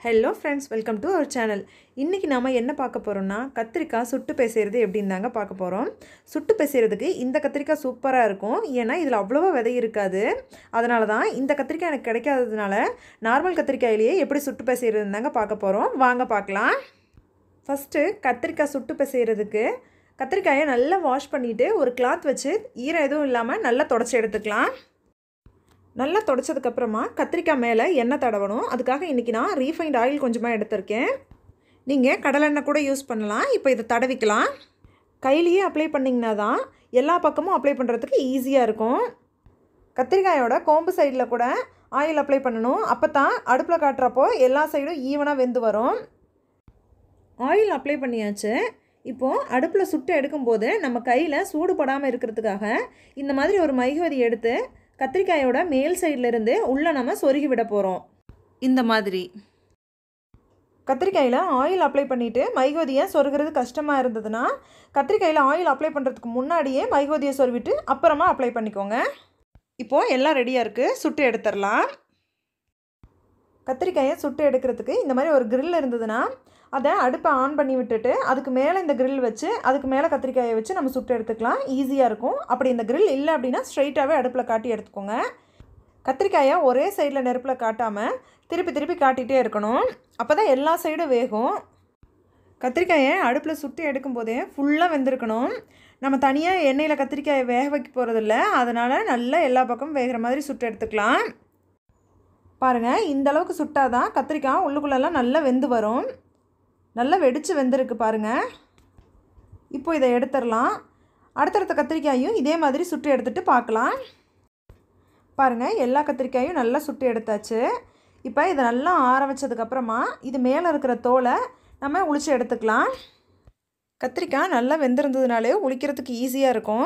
hello friends welcome to our channel இன்றைக்கி நாம் என்ன பார்க்க போகிறோம்னா கத்திரிக்காய் சுட்டு பேசுகிறது எப்படின்னு தாங்க பார்க்க போகிறோம் சுட்டு பேசுகிறதுக்கு இந்த கத்திரிக்காய் சூப்பராக இருக்கும் ஏன்னா இதில் அவ்வளோவா விதை இருக்காது அதனால தான் இந்த கத்திரிக்காய் எனக்கு கிடைக்காததுனால நார்மல் கத்திரிக்காயிலேயே எப்படி சுட்டு பேசுகிறதுன்னு தாங்க பார்க்க போகிறோம் வாங்க பார்க்கலாம் ஃபஸ்ட்டு கத்திரிக்காய் சுட்டு பிசைகிறதுக்கு கத்திரிக்காயை நல்லா வாஷ் பண்ணிவிட்டு ஒரு கிளாத் வச்சு ஈரம் எதுவும் இல்லாமல் நல்லா தொடச்சி எடுத்துக்கலாம் நல்லா தொடச்சதுக்கப்புறமா கத்திரிக்காய் மேலே எண்ணெய் தடவணும் அதுக்காக இன்றைக்கி நான் ரீஃபைண்ட் ஆயில் கொஞ்சமாக எடுத்திருக்கேன் நீங்கள் கடலெண்ணெய் கூட யூஸ் பண்ணலாம் இப்போ இதை தடவிக்கலாம் கையிலேயே அப்ளை பண்ணிங்கன்னா தான் எல்லா பக்கமும் அப்ளை பண்ணுறதுக்கு ஈஸியாக இருக்கும் கத்திரிக்காயோட கோம்பு சைடில் கூட ஆயில் அப்ளை பண்ணணும் அப்போ தான் அடுப்பில் காட்டுறப்போ எல்லா சைடும் ஈவனாக வெந்து வரும் ஆயில் அப்ளை பண்ணியாச்சு இப்போது அடுப்பில் சுட்டு எடுக்கும்போது நம்ம கையில் சூடு படாமல் இருக்கிறதுக்காக இந்த மாதிரி ஒரு மைகுவதி எடுத்து கத்திரிக்காயோட மேல் சைடில் இருந்து உள்ளே நம்ம சொருகி விட போகிறோம் இந்த மாதிரி கத்திரிக்காயில் ஆயில் அப்ளை பண்ணிவிட்டு மைகோதியை சொருகிறது கஷ்டமாக இருந்ததுன்னா கத்திரிக்காயில் ஆயில் அப்ளை பண்ணுறதுக்கு முன்னாடியே மைகோதியை சொருவிட்டு அப்புறமா அப்ளை பண்ணிக்கோங்க இப்போது எல்லாம் ரெடியாக இருக்குது சுட்டு எடுத்துடலாம் கத்திரிக்காயை சுட்டு எடுக்கிறதுக்கு இந்த மாதிரி ஒரு grill இருந்ததுன்னா அதை அடுப்பை ஆன் பண்ணி விட்டுட்டு அதுக்கு மேலே இந்த grill வச்சு அதுக்கு மேலே கத்திரிக்காயை வச்சு நம்ம சுட்டு எடுத்துக்கலாம் ஈஸியாக இருக்கும் அப்படி இந்த grill இல்லை அப்படின்னா ஸ்ட்ரைட்டாகவே அடுப்பில் காட்டி எடுத்துக்கோங்க கத்திரிக்காயை ஒரே சைடில் நெருப்பில் காட்டாமல் திருப்பி திருப்பி காட்டிகிட்டே இருக்கணும் அப்போ தான் எல்லா சைடும் வேகும் கத்திரிக்காயை அடுப்பில் சுட்டு எடுக்கும்போதே ஃபுல்லாக வெந்திருக்கணும் நம்ம தனியாக எண்ணெயில் கத்திரிக்காயை வேக வைக்க போகிறதில்ல அதனால் நல்லா எல்லா பக்கமும் வேகிற மாதிரி சுட்டு எடுத்துக்கலாம் பாருங்கள் இந்த அளவுக்கு சுட்டால் தான் கத்திரிக்காய் உள்ளுக்குள்ளெல்லாம் நல்லா வெந்து வரும் நல்லா வெடித்து வெந்திருக்கு பாருங்கள் இப்போ இதை எடுத்துடலாம் அடுத்தடுத்த கத்திரிக்காயும் இதே மாதிரி சுட்டு எடுத்துகிட்டு பார்க்கலாம் பாருங்கள் எல்லா கத்திரிக்காயும் நல்லா சுட்டு எடுத்தாச்சு இப்போ இதை நல்லா ஆற வச்சதுக்கப்புறமா இது மேலே இருக்கிற தோலை நம்ம உளிச்சு எடுத்துக்கலாம் கத்திரிக்காய் நல்லா வெந்திருந்ததுனாலே உளிக்கிறதுக்கு ஈஸியாக இருக்கும்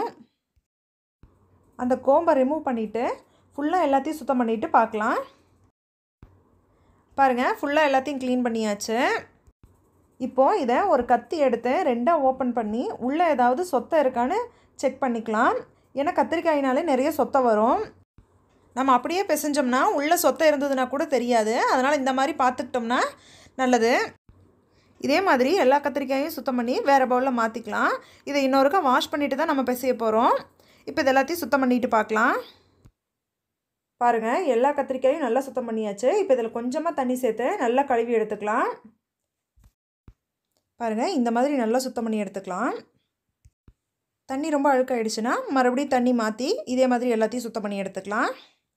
அந்த கோம்பை ரிமூவ் பண்ணிவிட்டு ஃபுல்லாக எல்லாத்தையும் சுத்தம் பண்ணிவிட்டு பார்க்கலாம் பாருங்கள் ஃபுல்லாக எல்லாத்தையும் க்ளீன் பண்ணியாச்சு இப்போது இதை ஒரு கத்தி எடுத்து ரெண்டாக ஓப்பன் பண்ணி உள்ளே ஏதாவது சொத்தை இருக்கான்னு செக் பண்ணிக்கலாம் ஏன்னா கத்திரிக்காயினாலே நிறைய சொத்தை வரும் நம்ம அப்படியே பிசைஞ்சோம்னா உள்ளே சொத்தை இருந்ததுன்னா கூட தெரியாது அதனால் இந்த மாதிரி பார்த்துக்கிட்டோம்னா நல்லது இதே மாதிரி எல்லா கத்திரிக்காயும் சுத்தம் பண்ணி வேறு பவுலில் மாற்றிக்கலாம் இதை இன்னொருக்கா வாஷ் பண்ணிட்டு தான் நம்ம பிசைய போகிறோம் இப்போ இது எல்லாத்தையும் சுத்தம் பண்ணிட்டு பார்க்கலாம் பாருங்கள் எல்லா கத்திரிக்காயும் நல்லா சுத்தம் பண்ணியாச்சு இப்போ இதில் கொஞ்சமாக தண்ணி சேர்த்து நல்லா கழுவி எடுத்துக்கலாம் பாருங்கள் இந்த மாதிரி நல்லா சுத்தம் பண்ணி எடுத்துக்கலாம் தண்ணி ரொம்ப அழுக்காயிடுச்சுன்னா மறுபடியும் தண்ணி மாற்றி இதே மாதிரி எல்லாத்தையும் சுத்தம் பண்ணி எடுத்துக்கலாம்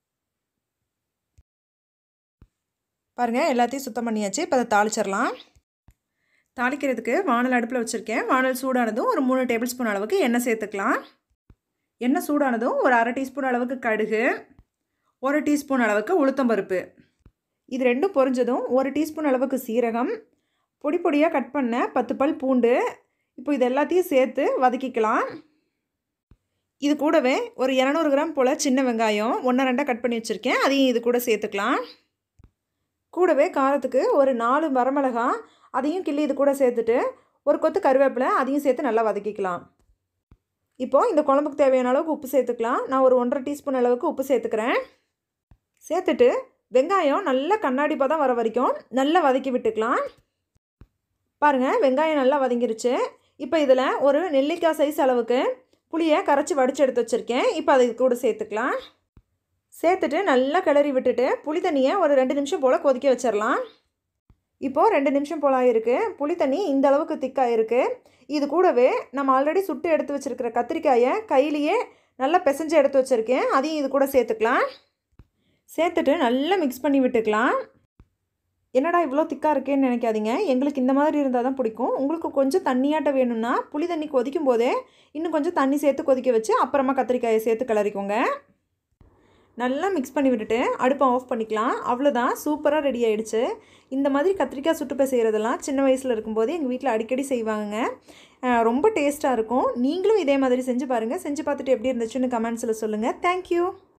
பாருங்கள் எல்லாத்தையும் சுத்தம் பண்ணியாச்சு இப்போ அதை தாளிச்சிடலாம் தாளிக்கிறதுக்கு வானல் அடுப்பில் வச்சுருக்கேன் வானல் சூடானதும் ஒரு மூணு டேபிள் ஸ்பூன் அளவுக்கு எண்ணெய் சேர்த்துக்கலாம் எண்ணெய் சூடானதும் ஒரு அரை டீஸ்பூன் அளவுக்கு கடுகு ஒரு டீஸ்பூன் அளவுக்கு உளுத்தம்பருப்பு இது ரெண்டும் பொரிஞ்சதும் ஒரு டீஸ்பூன் அளவுக்கு சீரகம் பொடி பொடியாக கட் பண்ண பத்து பல் பூண்டு இப்போ இது எல்லாத்தையும் சேர்த்து வதக்கிக்கலாம் இது கூடவே ஒரு இரநூறு கிராம் போல் சின்ன வெங்காயம் ஒன்று ரெண்டாக கட் பண்ணி வச்சுருக்கேன் அதையும் இது கூட சேர்த்துக்கலாம் கூடவே காரத்துக்கு ஒரு நாலு வரமிளகா அதையும் கிள்ளி இது கூட சேர்த்துட்டு ஒரு கொத்து கருவேப்பிலை அதையும் சேர்த்து நல்லா வதக்கிக்கலாம் இப்போது இந்த குழம்புக்கு தேவையான அளவுக்கு உப்பு சேர்த்துக்கலாம் நான் ஒரு ஒன்றரை டீஸ்பூன் அளவுக்கு உப்பு சேர்த்துக்கிறேன் சேர்த்துட்டு வெங்காயம் நல்லா கண்ணாடி பதம் வர வரைக்கும் நல்லா வதக்கி விட்டுக்கலாம் பாருங்கள் வெங்காயம் நல்லா வதங்கிருச்சு இப்போ இதில் ஒரு நெல்லிக்காய் சைஸ் அளவுக்கு புளியை கரைச்சி வடித்து எடுத்து வச்சுருக்கேன் இப்போ அதை கூட சேர்த்துக்கலாம் சேர்த்துட்டு நல்லா கிளறி விட்டுட்டு புளி தண்ணியை ஒரு ரெண்டு நிமிஷம் போல் கொதிக்க வச்சிடலாம் இப்போது ரெண்டு நிமிஷம் போல் ஆகிருக்கு புளி தண்ணி இந்த அளவுக்கு திக்காக இருக்குது இது கூடவே நம்ம ஆல்ரெடி சுட்டு எடுத்து வச்சுருக்கிற கத்திரிக்காயை கையிலேயே நல்லா பிசைஞ்சு எடுத்து வச்சுருக்கேன் அதையும் இது கூட சேர்த்துக்கலாம் சேர்த்துட்டு நல்லா மிக்ஸ் பண்ணி விட்டுக்கலாம் என்னடா இவ்வளோ திக்காக இருக்கேன்னு நினைக்காதீங்க எங்களுக்கு இந்த மாதிரி இருந்தால் தான் பிடிக்கும் உங்களுக்கு கொஞ்சம் தண்ணியாட்ட வேணும்னா புளி தண்ணி கொதிக்கும் போதே இன்னும் கொஞ்சம் தண்ணி சேர்த்து கொதிக்க வச்சு அப்புறமா கத்திரிக்காயை சேர்த்து கிளறிக்கோங்க நல்லா மிக்ஸ் பண்ணி விட்டுட்டு அடுப்பை ஆஃப் பண்ணிக்கலாம் அவ்வளோதான் சூப்பராக ரெடி ஆகிடுச்சு இந்த மாதிரி கத்திரிக்காய் சுட்டுப்பை செய்கிறதெல்லாம் சின்ன வயசில் இருக்கும்போது எங்கள் வீட்டில் அடிக்கடி செய்வாங்க ரொம்ப டேஸ்ட்டாக இருக்கும் நீங்களும் இதே மாதிரி செஞ்சு பாருங்கள் செஞ்சு பார்த்துட்டு எப்படி இருந்துச்சுன்னு கமெண்ட்ஸில் சொல்லுங்கள் தேங்க்யூ